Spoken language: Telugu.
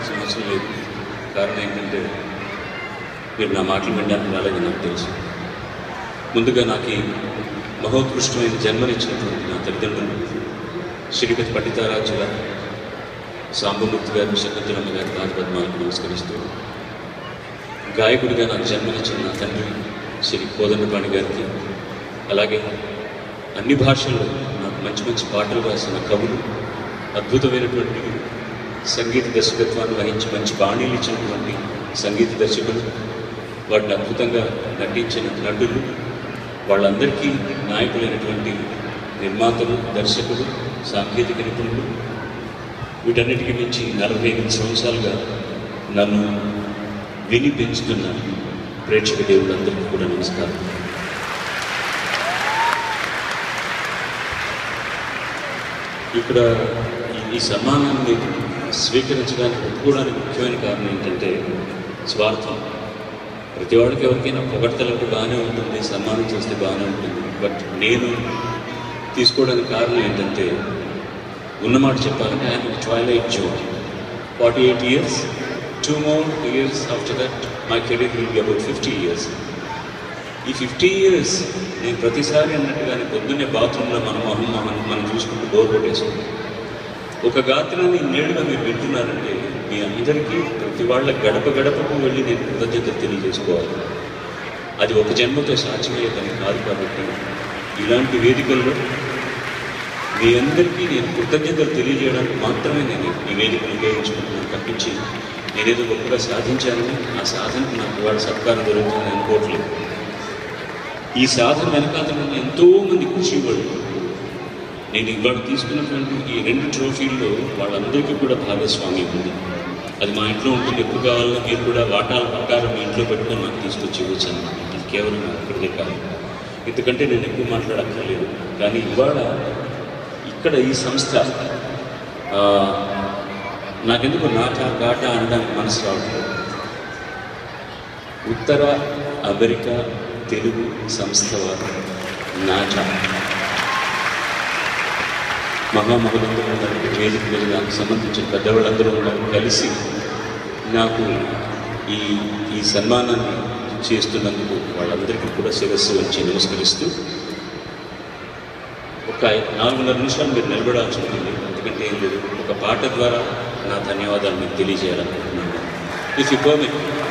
మాట్లాడాల్సిన అవసరం లేదు కారణం ఏంటంటే మీరు నా మాటలు వినడానికి రాలేదని నాకు తెలుసు ముందుగా నాకు ఈ మహోత్కృష్టమైన జన్మనిచ్చినటువంటి నా తల్లిదండ్రులు శ్రీపతి పండితారాజుల సాంబమూర్తి గారు శకుంతలమ్మ గారి పాదపద్మాలకు నమస్కరిస్తూ గాయకుడిగా నాకు జన్మనిచ్చిన నా తండ్రి శ్రీ కోదండపాణి గారికి అలాగే అన్ని భాషల్లో నాకు మంచి మంచి పాటలు రాసిన కవులు అద్భుతమైనటువంటి సంగీత దర్శకత్వాన్ని వహించి మంచి బాణీలు ఇచ్చినటువంటి సంగీత దర్శకులు వాటిని అద్భుతంగా నటించిన నటులు వాళ్ళందరికీ నాయకులైనటువంటి నిర్మాతలు దర్శకులు సాంకేతిక నిపుణులు వీటన్నిటికీ మించి నలభై ఎనిమిది సంవత్సరాలుగా నన్ను విని పెంచుతున్న ప్రేక్షక దేవులందరికీ కూడా నమస్కారం ఇక్కడ ఈ- ఈ సన్మానాన్ని స్వీకరించడానికి ఒప్పుకోవడానికి ముఖ్యమైన కారణం ఏంటంటే స్వార్థం ప్రతి వాడికి ఎవరికైనా పొగడతలకు బాగానే ఉంటుంది సన్మానం చేస్తే బాగానే ఉంటుంది బట్ నేను తీసుకోవడానికి కారణం ఏంటంటే ఉన్నమాట చెప్పాలంటే ఆయన twilight zone forty eight years two more years after that my career will be about fifty years ఈ ఫిఫ్టీ ఇయర్స్ నేను ప్రతిసారి అన్నట్టుగానే పొద్దున్నే బాత్రూంలో మన మొహం మనం మనం చూసుకుంటూ బోర్ కొట్టేసుకుంటాం ఒక గాత్రాన్ని నేడుగా మీరు వింటున్నారంటే మీ అందరికీ ప్రతి వాళ్ళ గడప గడపకు వెళ్ళి నేను కృతజ్ఞతలు తెలియజేసుకోవాలి అది ఒక జన్మతో సాధ్యమయ్యే పని కాదు కాబట్టి ఇలాంటి వేదికల్లో మీ అందరికీ నేను కృతజ్ఞతలు తెలియజేయడానికి మాత్రమే నేను ఈ వేదికను ఉపయోగించుకుంటున్నాను తప్పించి నేనేదో గొప్పగా సాధించానని ఆ సాధనకు నాకు ఇవాళ సత్కారం దొరుకుతుందని అనుకోవట్లేదు ఈ సాధన వెనకాతల ఉన్న ఎంతో మంది కృషి వాళ్ళు నేను ఇవాళ తీసుకున్నటువంటి ఈ రెండు ట్రోఫీల్లో వాళ్ళందరికీ కూడా భాగస్వామ్యం ఉంది అది మా ఇంట్లో ఉంటుంది ఎప్పుడు కావాలో మీరు కూడా వాటాల ప్రకారం మీ ఇంట్లో పెట్టుకొని నాకు తీసుకొచ్చి ఇవ్వచ్చు అనమాట అది కేవలం నా ఒక్కడిదే కాదు ఎందుకంటే నేను ఎక్కువ మాట్లాడక్కర్లేదు కానీ ఇవాళ ఇక్కడ ఈ సంస్థ ఆ, నాకెందుకు నాటా గాటా అనడానికి మనసు రావట్లేదు ఉత్తర అమెరికా తెలుగు సంస్థ వారు నాటా మహామహులందరూ ఉన్నారు వేదిక మీద నాకు సంబంధించిన పెద్దవాళ్ళందరూ ఉన్నారు కలిసి నాకు ఈ ఈ సన్మానాన్ని చేస్తున్నందుకు వాళ్ళందరికీ కూడా శిరస్సు వచ్చి నమస్కరిస్తూ ఒక నాలుగున్నర నిమిషాలు మీరు నిలబడాల్సి ఉంటుంది ఎందుకంటే ఏం లేదు ఒక పాట ద్వారా నా ధన్యవాదాలు మీకు తెలియజేయాలనుకుంటున్నాను ఇఫ్ యూ పర్మిట్